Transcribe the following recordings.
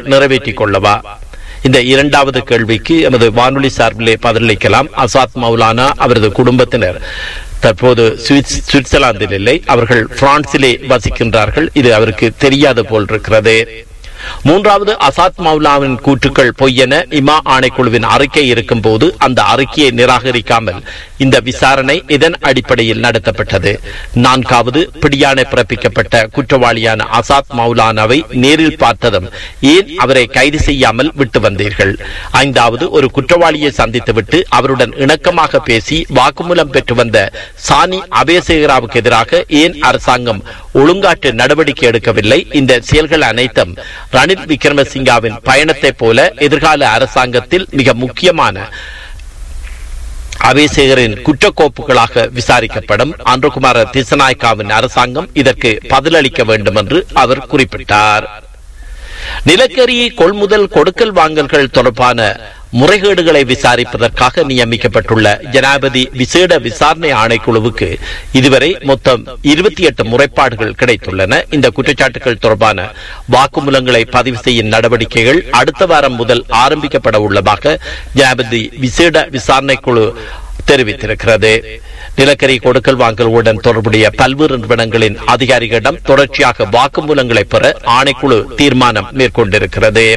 நிறைவேற்றிக் கொள்ளவா இந்த இரண்டாவது கேள்விக்கு எமது வானொலி சார்பிலே பதிலளிக்கலாம் அசாத் மௌலானா அவரது குடும்பத்தினர் தற்போது சுவிஸ் சுவிட்சர்லாந்தில் இல்லை அவர்கள் பிரான்சிலே வசிக்கின்றார்கள் இது அவருக்கு தெரியாது போல் இருக்கிறது மூன்றாவது அசாத் மௌலாவின் கூற்றுக்கள் பொய்யென இமா ஆணைக்குழுவின் அறிக்கை இருக்கும் போது அந்த அறிக்கையை நிராகரிக்காமல் இந்த விசாரணை இதன் அடிப்படையில் நடத்தப்பட்டது நான்காவது பிடியாணை பிறப்பிக்கப்பட்ட குற்றவாளியான அசாத் மௌலானாவை நேரில் பார்த்ததும் ஏன் அவரை கைது செய்யாமல் விட்டு வந்தீர்கள் ஐந்தாவது ஒரு குற்றவாளியை சந்தித்துவிட்டு அவருடன் இணக்கமாக பேசி வாக்குமூலம் பெற்று வந்த சானி அபேசேகராவுக்கு எதிராக ஏன் அரசாங்கம் ஒழுங்காற்று நடவடிக்கை எடுக்கவில்லை இந்த செயல்கள் அனைத்தும் ரணில் விக்ரமசிங்காவின் பயணத்தை போல எதிர்கால அரசாங்கத்தில் மிக முக்கியமான அபேசேகரின் குற்றக்கோப்புகளாக விசாரிக்கப்படும் அன்றுகுமார திசநாயக்காவின் அரசாங்கம் இதற்கு பதிலளிக்க வேண்டும் என்று அவர் குறிப்பிட்டார் நிலக்கரி கொள்முதல் கொடுக்கல் வாங்கல்கள் தொடர்பான முறைகேடுகளை விசாரிப்பதற்காக நியமிக்கப்பட்டுள்ள ஜனாபதி விசேட விசாரணை ஆணைக்குழுவுக்கு இதுவரை மொத்தம் இருபத்தி எட்டு முறைப்பாடுகள் கிடைத்துள்ளன இந்த குற்றச்சாட்டுகள் தொடர்பான வாக்குமூலங்களை பதிவு செய்யும் நடவடிக்கைகள் அடுத்த வாரம் முதல் ஆரம்பிக்கப்பட உள்ளதாக ஜனாபதி விசேட விசாரணைக்குழு தெரிவித்திருக்கிறது நிலக்கரி கொடுக்கல் வாங்கலுடன் தொடர்புடைய பல்வேறு நிறுவனங்களின் அதிகாரிகளிடம் தொடர்ச்சியாக வாக்குமூலங்களை பெற ஆணைக்குழு தீர்மானம் மேற்கொண்டிருக்கிறது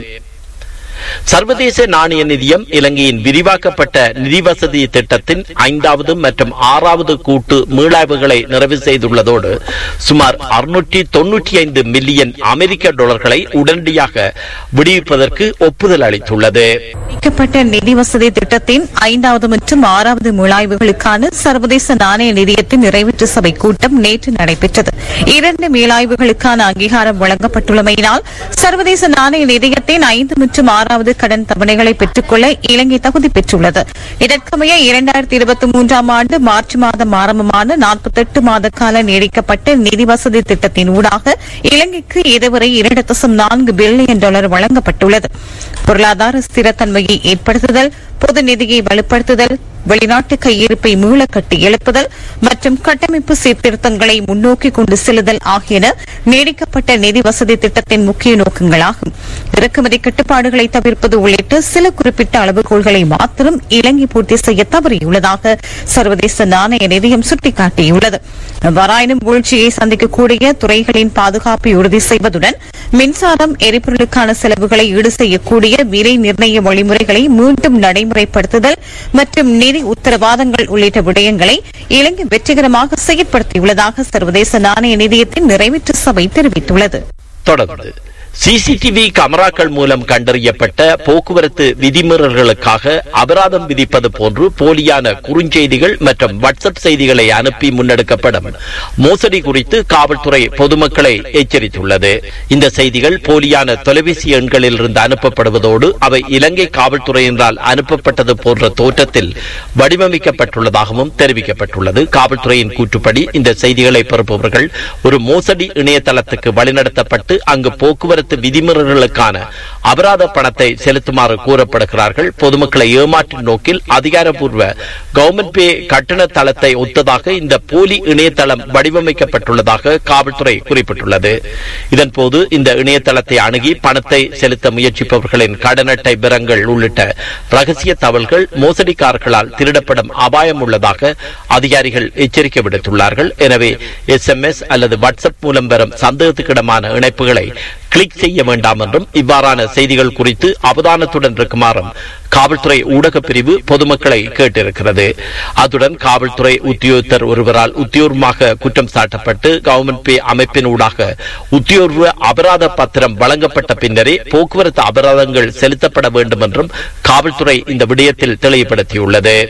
சர்வதேச நாணய நிதியம் இலங்கையின் விரிவாக்கப்பட்ட நிதி வசதி திட்டத்தின் ஐந்தாவது மற்றும் ஆறாவது கூட்டு மீளாய்வுகளை நிறைவு செய்துள்ளதோடு சுமார் அறுநூற்றி தொன்னூற்றி ஐந்து மில்லியன் அமெரிக்க டாலர்களை உடனடியாக விடுவிப்பதற்கு ஒப்புதல் அளித்துள்ளது நீக்கப்பட்ட நிதி வசதி திட்டத்தின் ஐந்தாவது மற்றும் ஆறாவது மீளாய்வுகளுக்கான சர்வதேச நாணய நிதியத்தின் நிறைவேற்று சபை கூட்டம் நேற்று நடைபெற்றது இரண்டு மீளாய்வுகளுக்கான அங்கீகாரம் வழங்கப்பட்டுள்ளமையினால் சர்வதேச நாணய நிதியத்தின் ஐந்து மற்றும் ஆறாவது கடன் தவணைகளை பெற்றுக்கொள்ள இலங்கை தகுதி பெற்றுள்ளது இதற்கமைய இரண்டாயிரத்தி இருபத்தி மூன்றாம் ஆண்டு மார்ச் மாதம் ஆரம்பமான நாற்பத்தெட்டு மாத கால நீடிக்கப்பட்ட நிதி வசதி திட்டத்தின் ஊடாக இலங்கைக்கு இதுவரை இரண்டு தசம் நான்கு பில்லியன் டாலர் வழங்கப்பட்டுள்ளது பொருளாதார ஸ்திரத்தன்மையை ஏற்படுத்துதல் பொது நிதியை வலுப்படுத்துதல் வெளிநாட்டு கையிருப்பை மீள கட்டி எழுப்புதல் மற்றும் கட்டமைப்பு சீர்திருத்தங்களை முன்னோக்கி கொண்டு செல்லுதல் ஆகியன நீடிக்கப்பட்ட நிதி வசதி திட்டத்தின் முக்கிய நோக்கங்களாகும் இறக்குமதி கட்டுப்பாடுகளை தவிர்ப்பது உள்ளிட்ட சில குறிப்பிட்ட அளவுகோல்களை மாத்திரம் இலங்கை பூர்த்தி செய்ய தவறியுள்ளதாக சர்வதேச நாணய நிதியம் சுட்டிக்காட்டியுள்ளது எவ்வாறாயினும் வீழ்ச்சியை சந்திக்கக்கூடிய துறைகளின் பாதுகாப்பை உறுதி செய்வதுடன் மின்சாரம் எரிபொருளுக்கான செலவுகளை ஈடு செய்யக்கூடிய விலை நிர்ணய வழிமுறைகளை மீண்டும் நடைமுறைப்படுத்துதல் மற்றும் நிதி உத்தரவாதங்கள் உள்ளிட்ட விடயங்களை இலங்கை வெற்றிகரமாக செயற்படுத்தியுள்ளதாக சர்வதேச நாணய நிதியத்தின் நிறைவேற்று சபை தெரிவித்துள்ளது தொடர்ந்து சிசிடிவி கேமராக்கள் மூலம் கண்டறியப்பட்ட போக்குவரத்து விதிமீறல்களுக்காக அபராதம் விதிப்பது போன்று போலியான குறுஞ்செய்திகள் மற்றும் வாட்ஸ்அப் செய்திகளை அனுப்பி முன்னெடுக்கப்படும் மோசடி குறித்து காவல்துறை பொதுமக்களை எச்சரித்துள்ளது இந்த செய்திகள் போலியான தொலைபேசி எண்களில் இருந்து அனுப்பப்படுவதோடு அவை இலங்கை காவல்துறையினரால் அனுப்பப்பட்டது போன்ற தோற்றத்தில் வடிவமைக்கப்பட்டுள்ளதாகவும் தெரிவிக்கப்பட்டுள்ளது காவல்துறையின் கூற்றுப்படி இந்த செய்திகளை பெறுபவர்கள் ஒரு மோசடி இணையதளத்துக்கு வழிநடத்தப்பட்டு அங்கு போக்குவரத்து விதிமுறைகளுக்கான அபராத பணத்தை செலுத்துமாறு கூறப்படுகிறார்கள் பொதுமக்களை ஏமாற்றும் நோக்கில் அதிகாரப்பூர்வ கவர்மெண்ட் பே கட்டண தளத்தை ஒத்ததாக இந்த போலி இணையதளம் வடிவமைக்கப்பட்டுள்ளதாக காவல்துறை குறிப்பிட்டுள்ளது இதன்போது இந்த இணையதளத்தை அணுகி பணத்தை செலுத்த முயற்சிப்பவர்களின் கடன் அட்டை விவரங்கள் உள்ளிட்ட ரகசிய தகவல்கள் மோசடிக்காரர்களால் திருடப்படும் அபாயம் உள்ளதாக அதிகாரிகள் எச்சரிக்கை விடுத்துள்ளார்கள் எனவே எஸ்எம்எஸ் அல்லது வாட்ஸ்அப் மூலம் வரும் சந்தேகத்துக்கிடமான இணைப்புகளை கிளிக் செய்ய வேண்டாம் என்றும் இவ்வாறான செய்திகள் குறித்து அவதானத்துடன் இருக்குமாறும் காவல்துறை ஊடக பிரிவு பொதுமக்களை கேட்டிருக்கிறது அத்துடன் காவல்துறை உத்தியோகத்தர் ஒருவரால் உத்தியோகமாக குற்றம் சாட்டப்பட்டு கவர்மெண்ட் பே அமைப்பின் ஊடாக உத்தியோக அபராத பத்திரம் வழங்கப்பட்ட பின்னரே போக்குவரத்து அபராதங்கள் செலுத்தப்பட வேண்டும் என்றும் காவல்துறை இந்த விடயத்தில் தெளிவுபடுத்தியுள்ளது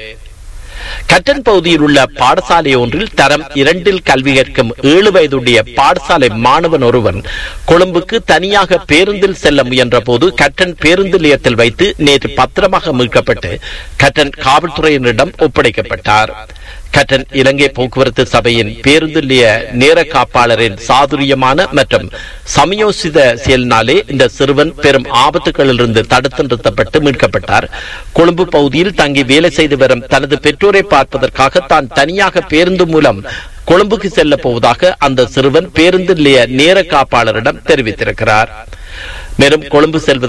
கட்டன் பகுதியில் உள்ள பாடசாலை ஒன்றில் தரம் இரண்டில் கல்வி கற்கும் ஏழு வயதுடைய பாடசாலை மாணவன் ஒருவன் கொழும்புக்கு தனியாக பேருந்தில் செல்ல முயன்ற போது கட்டன் பேருந்து நிலையத்தில் வைத்து நேற்று பத்திரமாக மீட்கப்பட்டு கட்டன் காவல்துறையினரிடம் ஒப்படைக்கப்பட்டார் கட்டன் இலங்கை போக்குவரத்து சபையின் பேருந்து நிலைய நேர காப்பாளரின் சாதுரியமான மற்றும் சமயோசித செயலினாலே இந்த சிறுவன் பெரும் ஆபத்துகளிலிருந்து தடுத்து நிறுத்தப்பட்டு மீட்கப்பட்டார் கொழும்பு பகுதியில் தங்கி வேலை செய்து வரும் தனது பெற்றோரை பார்ப்பதற்காக தான் தனியாக பேருந்து மூலம் கொழும்புக்கு செல்ல போவதாக அந்த சிறுவன் பேருந்து நிலைய நேர காப்பாளரிடம் தெரிவித்திருக்கிறார் மேலும் கொழும்பு செல்வதற்கு